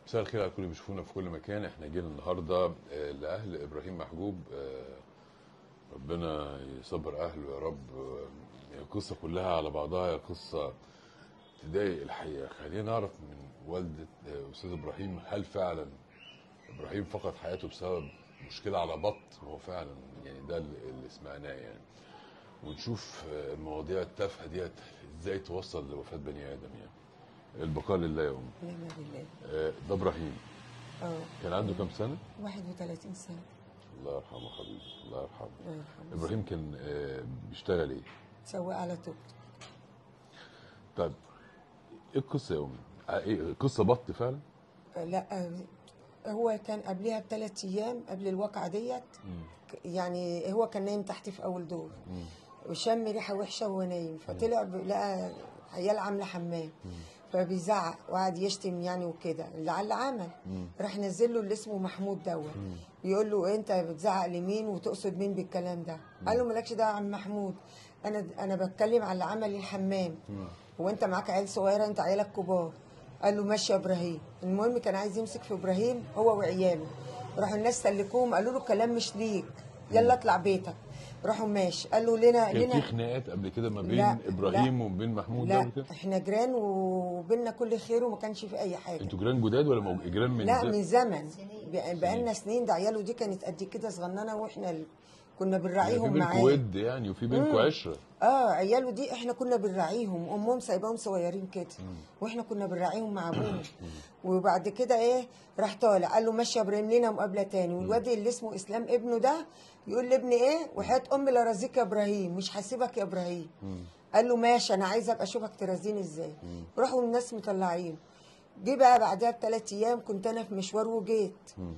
مساء الخير على كل اللي بيشوفونا في كل مكان احنا جينا النهارده آه، لاهل ابراهيم محجوب آه، ربنا يصبر اهله يا رب آه، القصه كلها على بعضها هي قصه تضايق الحقيقه خلينا نعرف من والده آه، استاذ ابراهيم هل فعلا ابراهيم فقد حياته بسبب مشكله على بط هو فعلا يعني ده اللي اللي سمعناه يعني ونشوف آه، المواضيع التافهه ديت ازاي توصل لوفاه بني ادم يعني البقاء لله يا ام نعم بالله آه، ده ابراهيم اه كان عنده كام سنه 31 سنة الله يرحمه حبيبي الله يرحمه الله يرحمه ابراهيم كان آه، بيشتغل ايه سواق على توك طيب ايه القصه يا امي آه، ايه قصه بط فعلا آه، لا آه، هو كان قبلها بثلاث ايام قبل الواقعة ديت ك- يعني هو كان نايم تحت في اول دور وشم ريحة وحشة وهو نايم فطلع ب- لقى عيال عاملة حمام فبيزعق وقعد يشتم يعني وكده لعل عمل راح نزل له اللي اسمه محمود دوت يقول له انت بتزعق لمين وتقصد مين بالكلام ده قال له مالكش دعوه يا عم محمود انا انا بتكلم على اللي عمل الحمام هو انت معاك عيال صغيره انت عيالك كبار قال له ماشي يا ابراهيم المهم كان عايز يمسك في ابراهيم هو وعياله راحوا الناس سلكوهم قالوا له الكلام مش ليك يلا اطلع بيتك راحوا ماشي قال له لنا كان في لنا خناقات قبل كده ما بين لا، ابراهيم وبين محمود ده لا قبل كده احنا جيران وبينا كل خير وما كانش في اي حاجه انتوا جيران جداد ولا مو- جيران من لا زي- من زمن بقالنا سنين ده عياله دي كانت قد كده صغننه واحنا ال- كنا يعني في بنراعيهم بينكم معاه ود يعني وفي بينكم عشره اه عياله دي احنا كنا بنراعيهم امهم سايباهم صغيرين كده واحنا كنا بنراعيهم مع ابوهم وبعد كده ايه راح طالع قال له ماشي يا ابراهيم لينا مقابله تاني والواد اللي اسمه اسلام ابنه ده يقول لابني ايه وحياه امي لا رزيك يا ابراهيم مش هسيبك يا ابراهيم قال له ماشي انا عايز ابقى اشوفك ترازيني ازاي راحوا الناس مطلعين جه بقى بعدها بثلاث ايام كنت انا في مشوار وجيت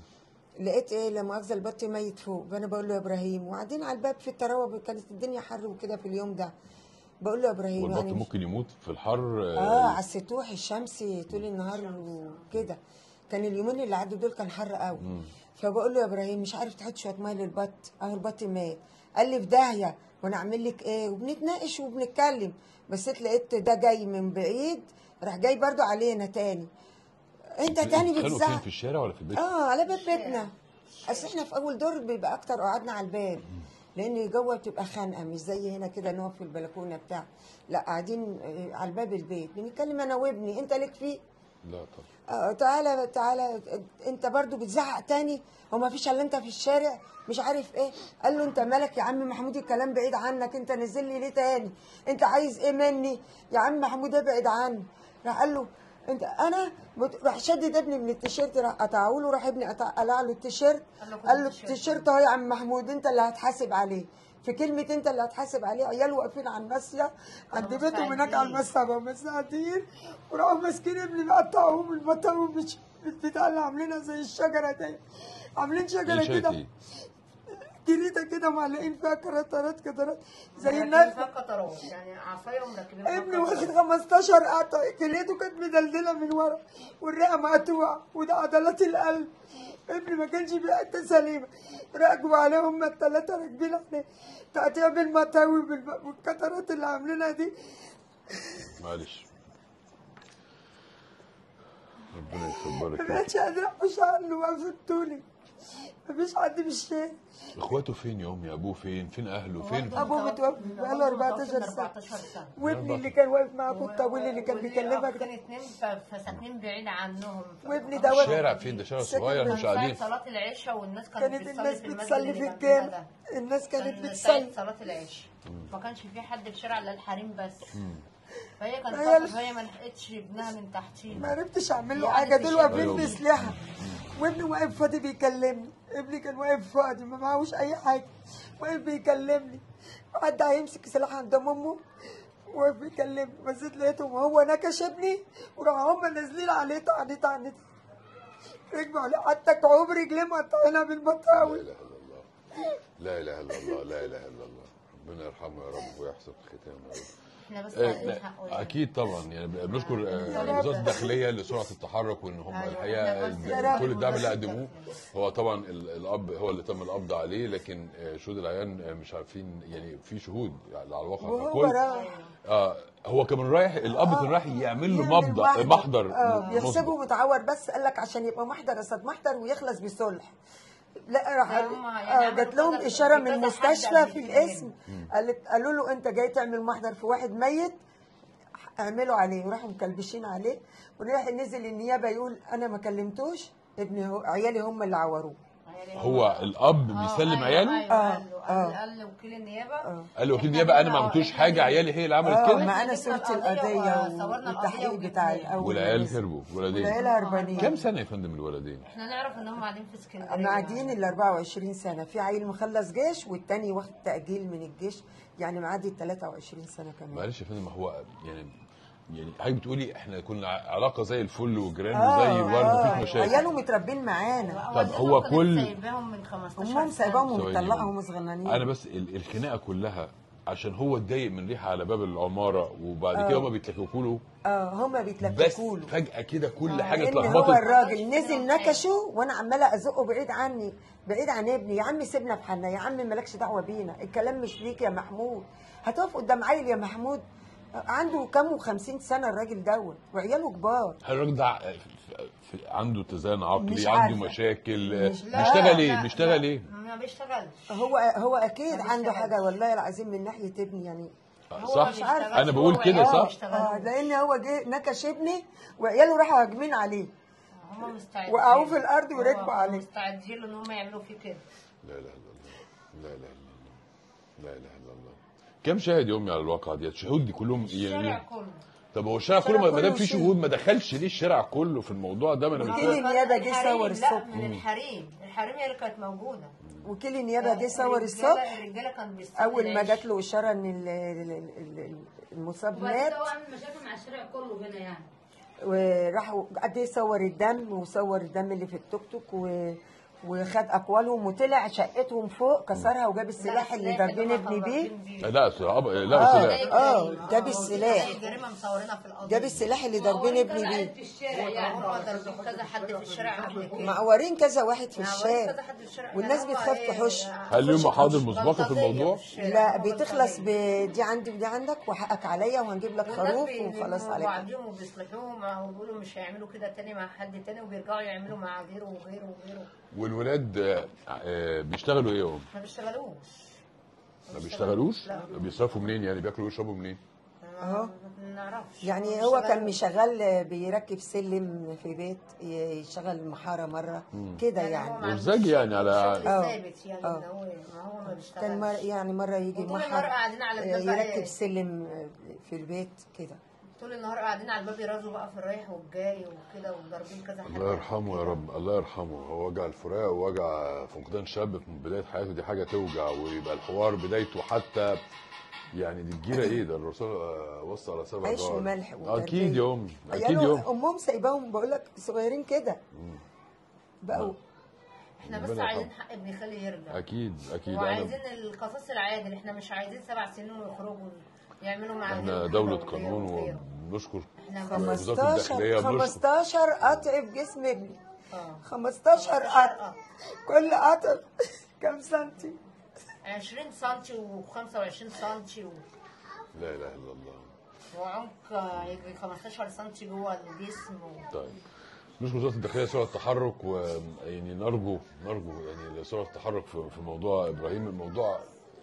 لقيت ايه لا مؤاخذه البط ميت فوق فانا بقول له يا ابراهيم وقاعدين على الباب في التراوه كانت الدنيا حر وكده في اليوم ده بقول له يا ابراهيم والبط يعني مش- ممكن يموت في الحر اه على السطوح الشمس طول النهار وكده كان اليومين اللي عدوا دول كان حر قوي فبقول له يا ابراهيم مش عارف تحط شويه ميه للبط اهو البط مات قال لي في داهيه وانا اعمل لك ايه وبنتناقش وبنتكلم بس لقيت ده جاي من بعيد راح جاي برضو علينا تاني انت تاني بتتخانقوا فين بتزعق في الشارع ولا في البيت؟ اه على باب بيتنا اصل احنا في اول دور بيبقى اكتر قعدنا على الباب لان جوه بتبقى خانقه مش زي هنا كده نقف في البلكونه بتاع لا قاعدين آه، على الباب البيت بنتكلم انا وابني انت ليك فيه لا طبعا آه تعالى تعالى انت برضو بتزعق تاني هو ما فيش الا انت في الشارع مش عارف ايه قال له انت مالك يا عم محمود الكلام بعيد عنك انت نزل لي ليه تاني انت عايز ايه مني يا عم محمود ابعد عني راح قال له انت انا بت... راح شدد ابني من التيشيرت راح قطعه له راح ابني قطع قلع له التيشيرت قال له التيشيرت اهو يا عم محمود انت اللي هتحاسب عليه في كلمة انت اللي هتحاسب عليه عيال واقفين على المسيا عند بيتهم هناك على المسابة مساعدين وراحوا ماسكين ابني مقطعوهم المطاوي مش البتاع اللي عاملينها زي الشجرة دي عاملين شجرة ايه شايف كده ايه؟ جريدة كده معلقين فيها كراترات كده زي مركبين الناس فيها قطرات يعني عصايه ومركبين ابني واخد 15 قطع كليته كانت مدلدله من ورا والرئه مقطوعه وده عضلات القلب ابني ما كانش بيه حته سليمه راكبوا عليه هم الثلاثه راكبين عليه تقطيع بالمطاوي بالم- والكترات اللي عاملينها دي معلش ربنا يصبرك ما يا بقتش قادره احوش عنه وقفت طولي مفيش حد في الشارع اخواته فين يا امي ابوه فين فين اهله فين أبوه متوفى بقاله 14 سنة. 14 سنه وابني اللي كان واقف معاه في الطويل اللي كان وليه بيكلمك أخين ده اتنين ف- فساكنين بعيد عنهم وابني ده دوت الشارع فين ده شارع صغير ساكن مش كان قاعدين ساعة صلاة العشاء والناس كانت كانت بتصلي الناس في المسجد بتصلي اللي في جنبنا الجامع ده. الناس كانت كان بتصلي ساعة صلاة العشاء ما كانش في حد في الشارع الا الحريم بس فهي كانت هي فاطمة ال- فهي ما لحقتش ابنها من ما تحتيها عرفتش اعمل له هي حاجه قعدت دول تشتغل. واقفين أيوة. بسلاحه وابني واقف فاضي بيكلمني ابني كان واقف فاضي ما معهوش اي حاجه واقف بيكلمني حد هيمسك سلاح عند امه واقف بيكلمني بس لقيتهم هو نكش ابني وراحوا هم نازلين عليه طعني طعني ركبوا عليه حتى كعوب رجليه مقطعينها بالمطاوي لا اله الا الله لا اله الا الله لا اله الا الله ربنا يرحمه يا رب ويحسن ختامه يا رب احنا بس آه، عايزين حقه يعني. اكيد طبعا يعني بنشكر آه، وزاره الداخليه لسرعه التحرك وان هم أيوة، الحقيقه إحنا بس كل الدعم اللي بس قدموه هو طبعا ال- الاب هو اللي تم القبض عليه لكن آه، شهود العيان آه، مش عارفين يعني في شهود على الواقع وهو فكل راح اه هو كمان رايح الاب كان رايح يعمل له يعمل مبدا محضر. محضر اه مسبق. يحسبه متعور بس قال لك عشان يبقى محضر قصاد محضر ويخلص بصلح لا راح لا، قال- هم يعني اه عملوا جات لهم كذا- اشاره في من كذا حد المستشفى قبل في كده الاسم قالت قالوا له انت جاي تعمل محضر في واحد ميت اعملوا عليه وراحوا مكلبشين عليه وراح نزل النيابه يقول انا ما كلمتوش ابني هو عيالي هم اللي عوروه يعني هو الاب آه، بيسلم أيوة، عياله ايوه آه، قال له آه. قال قال لوكيل النيابه قال له وكيل إحنا النيابه انا ما جبنا- عملتوش إحنا حاجه جبنا- عيالي هي اللي عملت اه كده معانا جبنا صورة القضية القضية وصورنا والتحقيق القضية بتاع وجبناه. الأول والعيال والناس. هربوا ولدين والعيال هربانين كم سنه يا فندم الولدين احنا نعرف ان هم قاعدين في اسكندريه قاعدين ال 24 سنة في عيل مخلص جيش والتاني واخد تأجيل من الجيش يعني معدي ال 23 سنة كمان معلش يا فندم هو يعني يعني حضرتك بتقولي احنا كنا علاقه زي الفل وجيران آه، وزي الورد آه، مفيش مشاكل عياله متربين معانا طب هو كل- سايباهم من 15 امهم سايباهم ثواني ومطلقهم بقى. وهم صغننين انا بس ال- الخناقه كلها عشان هو اتضايق من ريحه على باب العماره وبعد كده هما بيتلككوا له اه هما بس بيتلككوا له فجاه كده كل حاجه ان هو اتلخبطت الراجل نزل نكشه وانا عماله ازقه بعيد عني بعيد عن ابني يا عم سيبنا في حالنا يا عم مالكش دعوه بينا الكلام مش ليك يا محمود هتقف قدام عيل يا محمود عنده كام وخمسين سنه الراجل دوت وعياله كبار هل الراجل ده ع- في- في- عنده اتزان مش عقلي عارفة. عنده مشاكل مش- لا، بيشتغل لا، ايه بيشتغل لا، ايه ما بيشتغلش هو هو اكيد ما عنده بيشتغلش. حاجه والله العظيم من ناحيه ابني يعني هو صح مش عارف. انا بقول هو كده عياله صح بيشتغلوا. اه لان هو جه نكش ابني وعياله راحوا هاجمين عليه هم مستعدين وقعوه في الأرض هو- وركبوا هم عليه. مستعدين له ان هم يعملوا فيه كده لا اله الا الله لا اله الا الله لا اله الا الله كم شاهد يا امي على الواقعه ديت شهود دي كلهم الشارع يعني كله طب هو الشارع كله الشارع ما دام كله في شهود. شهود ما دخلش ليه الشارع كله في الموضوع ده ما انا مش وكيل فاهم. النيابة جه الحريم، صور لا الصبح. من الحريم الحريم هي اللي كانت موجوده وكيل النيابه جه صور الرجالة- الصبح الرجاله كان بيستنى اول ما العيش. جات له اشاره ان ال- ال- ال- ال- المصاب وبعد مات كده هو عامل مشاكل مع الشارع كله هنا يعني وراحوا قد ايه صور الدم وصور الدم اللي في التوك توك و... وخد اقوالهم وطلع شقتهم فوق كسرها وجاب السلاح اللي ضاربين ابني بيه لا أصل- لا اه أصل- اه جاب السلاح الجريمه مصورينها في القضيه جاب السلاح اللي ضاربين ابني بيه في الشارع يعني هم ضربوا كذا حد في الشارع قبل كده معورين كذا واحد في معورين الشارع كذا حد في الشارع. والناس يعني هو بتخاف إيه، تحوش هل لهم محاضر مسبقه في بلطجية الموضوع؟ الشارع. لا هم بتخلص بلطجية. ب... دي عندي ودي عندك وحقك عليا وهنجيب لك والناس خروف بيلموا وخلاص عليك بعضهم وبيصلحوهم وبيقولوا مش هيعملوا كده تاني مع حد تاني وبيرجعوا يعملوا مع غيره وغيره وغيره والولاد آه، آه، بيشتغلوا ايه يا أم؟ ما بيشتغلوش ما بيشتغلوش لا. بيصرفوا منين يعني بياكلوا ويشربوا منين أهو. ما نعرفش يعني هو كان مشغل بيركب سلم في بيت يشغل محارة مرة كده يعني مرزاج يعني على- آه. ثابت يعني آه. إن هو ما هو ما بيشتغلش كان مر يعني مرة يجي وطول النهار محر قاعدين على الباب بقى يركب إيه؟ سلم في البيت كده طول النهار قاعدين على الباب يرازوا بقى في الرايح والجاي وكده وضاربين كذا حد الله يرحمه يا رب الله يرحمه هو وجع الفراق ووجع فقدان شاب في بدايه حياته دي حاجه توجع ويبقى الحوار بدايته حتى يعني دي الجيره ايه ده الرسول آه، وصى على سبع عيش جار. وملح وتربية. اكيد يا امي اكيد عياله يا امي امهم سايباهم بقول لك صغيرين كده بقوا احنا بس ربنا عايزين يرحمه. حق ابن خالي يرجع اكيد اكيد وعايزين انا القصاص العادل احنا مش عايزين سبع سنين ويخرجوا يعملوا مع احنا غيره دوله كده قانون وغيره. وبنشكر احنا وزاره الداخليه 15 بنشكر 15 قطع في جسم ابني اه 15 قطع كل قطع كام سنتي 20 سم و25 سم لا اله الا الله وعمق يجي 15 سم جوه الجسم و... طيب نشكر وزاره الداخليه سرعه التحرك ويعني نرجو نرجو يعني سرعه التحرك في في موضوع ابراهيم الموضوع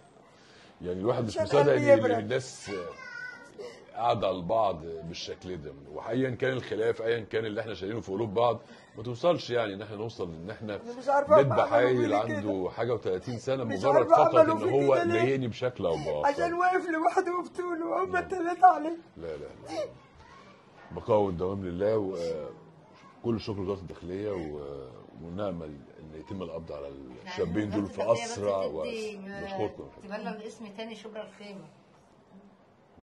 يعني الواحد مش عشان مصدق قلبي ان يبرد. الناس قاعده على بعض بالشكل ده وايا كان الخلاف ايا كان اللي احنا شايلينه في قلوب بعض ما توصلش يعني ان احنا نوصل ان احنا مش عارفة نذبح عملوا عيل فيا عنده حاجه و30 سنه مش مجرد عارفة فقط عملوا ان فيا هو كده ليه؟ ضايقني بشكل او باخر عشان واقف لوحده وبطوله هم التلاتة عليه لا لا لا بقاء والدوام لله وكل الشكر لوزاره الداخليه و- ونامل ان يتم القبض على الشابين دول في اسرع وقت نشكركم تبلغ اسم تاني شبرا الخيمه